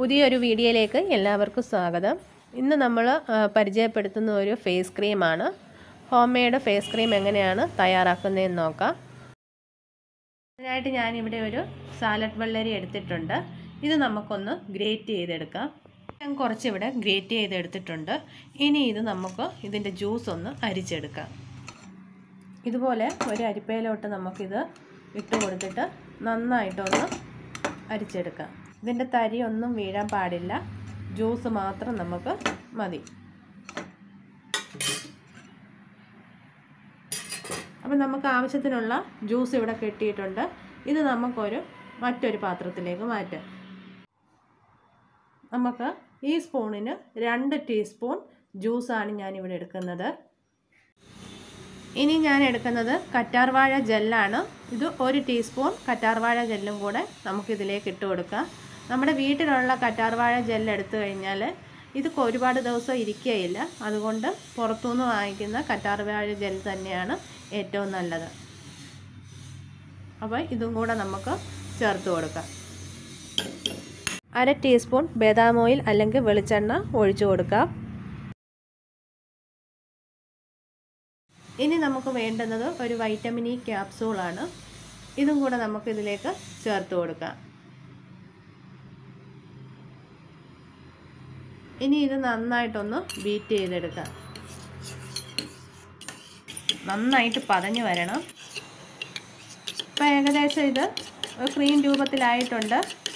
പുതിയൊരു വീഡിയോയിലേക്ക് എല്ലാവർക്കും സ്വാഗതം ഇന്ന് നമ്മൾ ആ, പരിചയപ്പെടുത്തുന്ന ഒരു ഫേസ് ക്രീമാണ് ഹോം മെയ്ഡ് ഫേസ് ക്രീം എങ്ങനെയാണ് തയ്യാറാക്കുന്നതെന്ന് നോക്കാം അതിനായിട്ട് ഞാനിവിടെ ഒരു സാലഡ് വെള്ളരി എടുത്തിട്ടുണ്ട് ഇത് നമുക്കൊന്ന് ഗ്രേറ്റ് ചെയ്തെടുക്കാം ഞാൻ കുറച്ചിവിടെ ഗ്രേറ്റ് ചെയ്തെടുത്തിട്ടുണ്ട് ഇനി ഇത് നമുക്ക് ഇതിൻ്റെ ജ്യൂസ് ഒന്ന് അരിച്ചെടുക്കാം ഇതുപോലെ ഒരു അരിപ്പയിലോട്ട് നമുക്കിത് ഇട്ട് കൊടുത്തിട്ട് നന്നായിട്ടൊന്ന് അരിച്ചെടുക്കാം ഇതിൻ്റെ തരി ഒന്നും വീഴാൻ പാടില്ല ജ്യൂസ് മാത്രം നമുക്ക് മതി അപ്പം നമുക്ക് ആവശ്യത്തിനുള്ള ജ്യൂസ് ഇവിടെ കിട്ടിയിട്ടുണ്ട് ഇത് നമുക്കൊരു മറ്റൊരു പാത്രത്തിലേക്ക് മാറ്റാം നമുക്ക് ഈ സ്പൂണിന് രണ്ട് ടീസ്പൂൺ ജ്യൂസാണ് ഞാനിവിടെ എടുക്കുന്നത് ഇനി ഞാൻ എടുക്കുന്നത് കറ്റാർവാഴ ജെല്ലാണ് ഇത് ഒരു ടീസ്പൂൺ കറ്റാർവാഴ ജെല്ലും കൂടെ നമുക്കിതിലേക്ക് ഇട്ട് കൊടുക്കാം നമ്മുടെ വീട്ടിലുള്ള കറ്റാർവാഴ ജെല്ല് എടുത്തു കഴിഞ്ഞാൽ ഇത് ഒരുപാട് ദിവസം ഇരിക്കുകയില്ല അതുകൊണ്ട് പുറത്തുനിന്ന് വാങ്ങിക്കുന്ന കറ്റാർവാഴ ജെൽ തന്നെയാണ് ഏറ്റവും നല്ലത് അപ്പോൾ ഇതും കൂടെ നമുക്ക് ചേർത്ത് കൊടുക്കാം അര ടീസ്പൂൺ ബദാം ഓയിൽ അല്ലെങ്കിൽ വെളിച്ചെണ്ണ ഒഴിച്ചു കൊടുക്കാം ഇനി നമുക്ക് വേണ്ടുന്നത് ഒരു വൈറ്റമിൻ ഇ ക്യാപ്സൂളാണ് ഇതും കൂടെ നമുക്ക് ഇതിലേക്ക് ചേർത്ത് കൊടുക്കാം ഇനി ഇത് നന്നായിട്ടൊന്ന് ബീറ്റ് ചെയ്തെടുക്കാം നന്നായിട്ട് പതഞ്ഞ് വരണം ഇപ്പം ഏകദേശം ഇത് ക്രീം രൂപത്തിലായിട്ടുണ്ട്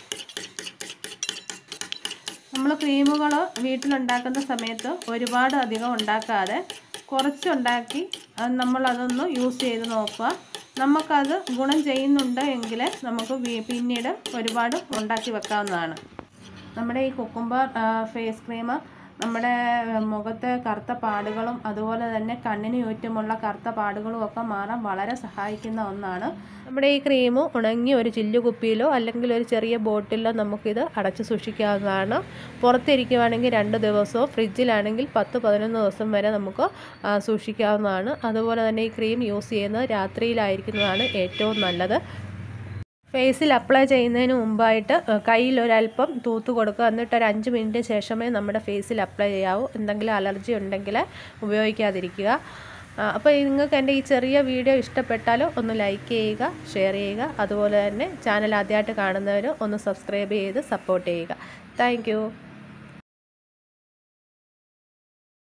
നമ്മൾ ക്രീമുകൾ വീട്ടിലുണ്ടാക്കുന്ന സമയത്ത് ഒരുപാട് അധികം ഉണ്ടാക്കാതെ കുറച്ചുണ്ടാക്കി നമ്മളതൊന്ന് യൂസ് ചെയ്ത് നോക്കുക നമുക്കത് ഗുണം ചെയ്യുന്നുണ്ട് എങ്കിൽ നമുക്ക് പിന്നീട് ഒരുപാട് ഉണ്ടാക്കി വെക്കാവുന്നതാണ് നമ്മുടെ ഈ കുക്കുംബർ ഫേസ് ക്രീം നമ്മുടെ മുഖത്തെ കറുത്ത പാടുകളും അതുപോലെ തന്നെ കണ്ണിന് ചുറ്റുമുള്ള കറുത്ത പാടുകളും ഒക്കെ മാറാൻ വളരെ സഹായിക്കുന്ന ഒന്നാണ് നമ്മുടെ ഈ ക്രീം ഉണങ്ങി ഒരു ചില്ലു കുപ്പിയിലോ അല്ലെങ്കിൽ ഒരു ചെറിയ ബോട്ടിലോ നമുക്കിത് അടച്ചു സൂക്ഷിക്കാവുന്നതാണ് പുറത്തിരിക്കുവാണെങ്കിൽ രണ്ട് ദിവസവും ഫ്രിഡ്ജിലാണെങ്കിൽ പത്ത് പതിനൊന്ന് ദിവസം വരെ നമുക്ക് സൂക്ഷിക്കാവുന്നതാണ് അതുപോലെ തന്നെ ഈ ക്രീം യൂസ് ചെയ്യുന്നത് രാത്രിയിലായിരിക്കുന്നതാണ് ഏറ്റവും നല്ലത് ഫേസിൽ അപ്ലൈ ചെയ്യുന്നതിന് മുമ്പായിട്ട് കയ്യിൽ ഒരല്പം തൂത്ത് കൊടുക്കുക എന്നിട്ട് ഒരു അഞ്ച് മിനിറ്റ് ശേഷമേ നമ്മുടെ ഫേസിൽ അപ്ലൈ ചെയ്യാവൂ എന്തെങ്കിലും അലർജി ഉണ്ടെങ്കിൽ ഉപയോഗിക്കാതിരിക്കുക അപ്പോൾ നിങ്ങൾക്ക് എൻ്റെ ഈ ചെറിയ വീഡിയോ ഇഷ്ടപ്പെട്ടാൽ ഒന്ന് ലൈക്ക് ചെയ്യുക ഷെയർ ചെയ്യുക അതുപോലെ തന്നെ ചാനൽ ആദ്യമായിട്ട് കാണുന്നവർ ഒന്ന് സബ്സ്ക്രൈബ് ചെയ്ത് സപ്പോർട്ട് ചെയ്യുക താങ്ക്